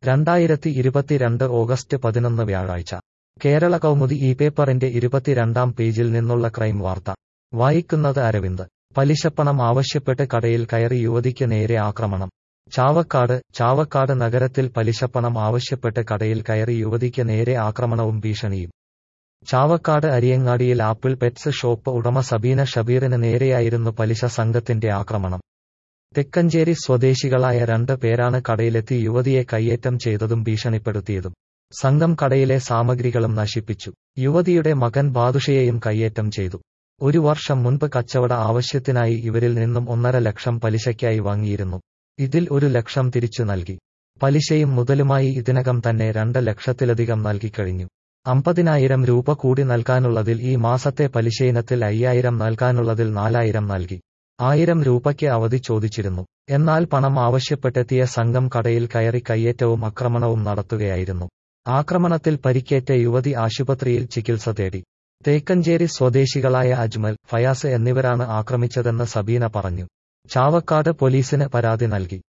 രണ്ടായിരത്തി ഇരുപത്തിരണ്ട് ഓഗസ്റ്റ് പതിനൊന്ന് വ്യാഴാഴ്ച കേരള കൗമുദി ഈ പേപ്പറിന്റെ ഇരുപത്തിരണ്ടാം പേജിൽ നിന്നുള്ള ക്രൈം വാർത്ത വായിക്കുന്നത് അരവിന്ദ് പലിശപ്പണം ആവശ്യപ്പെട്ട് കടയിൽ കയറി യുവതിക്ക് നേരെ ആക്രമണം ചാവക്കാട് ചാവക്കാട് നഗരത്തിൽ പലിശപ്പണം ആവശ്യപ്പെട്ട് കടയിൽ കയറി യുവതിക്ക് നേരെ ആക്രമണവും ഭീഷണിയും ചാവക്കാട് അരിയങ്ങാടിയിൽ ആപ്പിൾ പെറ്റ്സ് ഷോപ്പ് ഉടമ സബീന ഷബീറിന് നേരെയായിരുന്നു പലിശ സംഘത്തിന്റെ ആക്രമണം തെക്കഞ്ചേരി സ്വദേശികളായ രണ്ട് പേരാണ് കടയിലെത്തി യുവതിയെ കയ്യേറ്റം ചെയ്തതും ഭീഷണിപ്പെടുത്തിയതും സംഘം കടയിലെ സാമഗ്രികളും നശിപ്പിച്ചു യുവതിയുടെ മകൻ ബാദുഷയെയും കയ്യേറ്റം ചെയ്തു ഒരു വർഷം മുൻപ് കച്ചവട ആവശ്യത്തിനായി ഇവരിൽ നിന്നും ഒന്നര ലക്ഷം പലിശയ്ക്കായി വാങ്ങിയിരുന്നു ഇതിൽ ഒരു ലക്ഷം തിരിച്ചു നൽകി പലിശയും മുതലുമായി ഇതിനകം തന്നെ രണ്ട് ലക്ഷത്തിലധികം നൽകിക്കഴിഞ്ഞു അമ്പതിനായിരം രൂപ കൂടി നൽകാനുള്ളതിൽ ഈ മാസത്തെ പലിശയിനത്തിൽ അയ്യായിരം നൽകാനുള്ളതിൽ നാലായിരം നൽകി ആയിരം രൂപയ്ക്ക് അവധി ചോദിച്ചിരുന്നു എന്നാൽ പണം ആവശ്യപ്പെട്ടെത്തിയ സംഘം കടയിൽ കയറി കയ്യേറ്റവും ആക്രമണവും നടത്തുകയായിരുന്നു ആക്രമണത്തിൽ പരിക്കേറ്റ യുവതി ആശുപത്രിയിൽ ചികിത്സ തേടി തേക്കഞ്ചേരി സ്വദേശികളായ അജ്മൽ ഫയാസ് എന്നിവരാണ് ആക്രമിച്ചതെന്ന് സബീന പറഞ്ഞു ചാവക്കാട് പോലീസിന് പരാതി നൽകി